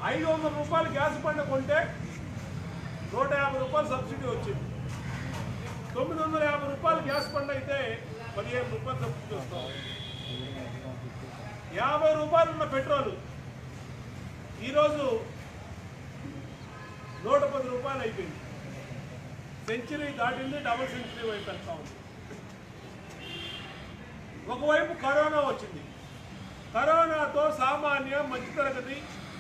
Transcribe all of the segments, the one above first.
ఐదు వందల రూపాయలు గ్యాస్ బండ కొంటే నూట యాభై రూపాయలు సబ్సిడీ వచ్చింది తొమ్మిది వందల యాభై రూపాయలు గ్యాస్ బండ అయితే పదిహేను రూపాయలు సబ్సిడీ వస్తాం యాభై రూపాయలు ఉన్న పెట్రోల్ ఈరోజు నూట పది రూపాయలు అయిపోయింది సెంచరీ దాటింది డబుల్ సెంచరీ వైపు వెళ్తా ఉంది ఒకవైపు కరోనా వచ్చింది కరోనాతో సామాన్య మధ్యతరగతి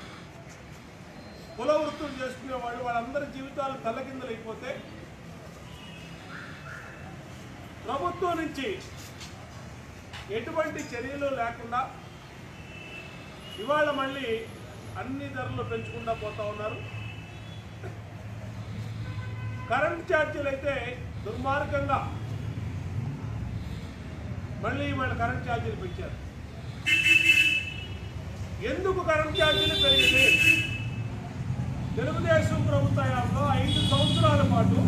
కుల వృత్తులు చేసుకునే వాళ్ళు వాళ్ళందరి జీవితాలు తల్లకిందలైపోతే ప్రభుత్వం నుంచి ఎటువంటి చర్యలు లేకుండా ఇవాళ మళ్ళీ అన్ని ధరలు పెంచుకుంటా పోతా ఉన్నారు కరెంట్ ఛార్జీలు అయితే దుర్మార్గంగా మళ్ళీ ఇవాళ కరెంట్ ఛార్జీలు పెంచారు ఎందుకు కరెంట్ ఛార్జీలు పెరిగింది తెలుగుదేశం ప్రభుత్వంలో ఐదు సంవత్సరాల పాటు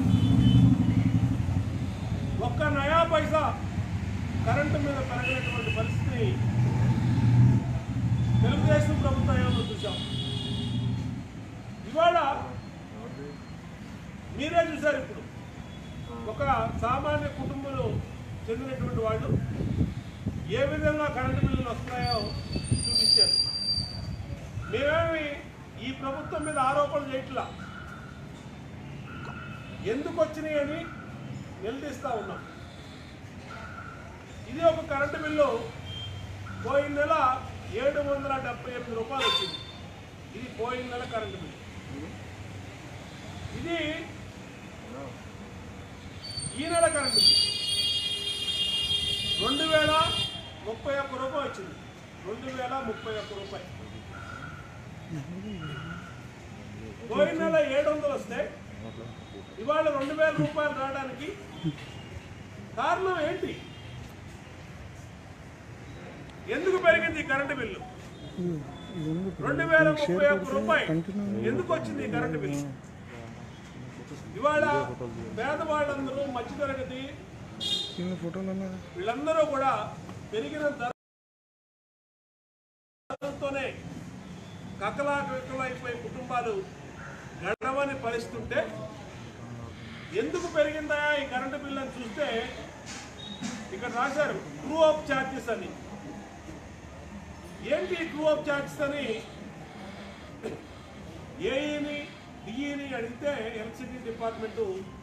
ఒక్క నయా పైసా కరెంటు మీద పెరగనటువంటి పరిస్థితిని తెలుగుదేశం ప్రభుత్వంలో చూసాం ఇవాళ మీరే చూశారు ఇప్పుడు ఒక సామాన్య కుటుంబంలో చెందినటువంటి వాళ్ళు ఏ విధంగా కరెంటు బిల్లులు వస్తున్నాయో చూపించారు మేమేమి ఈ ప్రభుత్వం మీద ఆరోపణలు చేయట్లా ఎందుకు వచ్చినాయి అని నిలదీస్తా ఉన్నాం ఇది ఒక కరెంటు బిల్లు పోయిన నెల ఏడు వందల డెబ్బై ఎనిమిది రూపాయలు వచ్చింది ఇది పోయిన నెల కరెంటు బిల్లు ఇది ఈ నెల కరెంటు బిల్లు రెండు వేల ముప్పై ఒక్క రూపాయి వచ్చింది రెండు వేల ముప్పై ఒక్క రూపాయి పోయిన నెల ఏడు వందలు వస్తే ఇవాళ రెండు వేల రూపాయలు రావడానికి కారణం ఏంటి ఎందుకు పెరిగింది ఈ కరెంటు బిల్లు రెండు వేల ముప్పై ఒక్క రూపాయి ఎందుకు వచ్చింది ఈ కరెంటు బిల్లు ఇవాళ పేదవాళ్ళందరూ మధ్యతరగతి కింద ఫోటోలు ఉన్నాయి వీళ్ళందరూ కూడా పెరిగిన ధరలతోనే కక్కలా అయిపోయి కుటుంబాలు గడవని పరిస్థితుంటే ఎందుకు పెరిగిందా ఈ కరెంటు బిల్లు అని చూస్తే ఇక్కడ రాశారు ట్రూ ఆఫ్ ఛార్జెస్ అని ఏంటి ట్రూ ఆఫ్ ఛార్జెస్ అని ఏఈని డిఈని అడిగితే ఎలక్ట్రిసిటీ డిపార్ట్మెంటు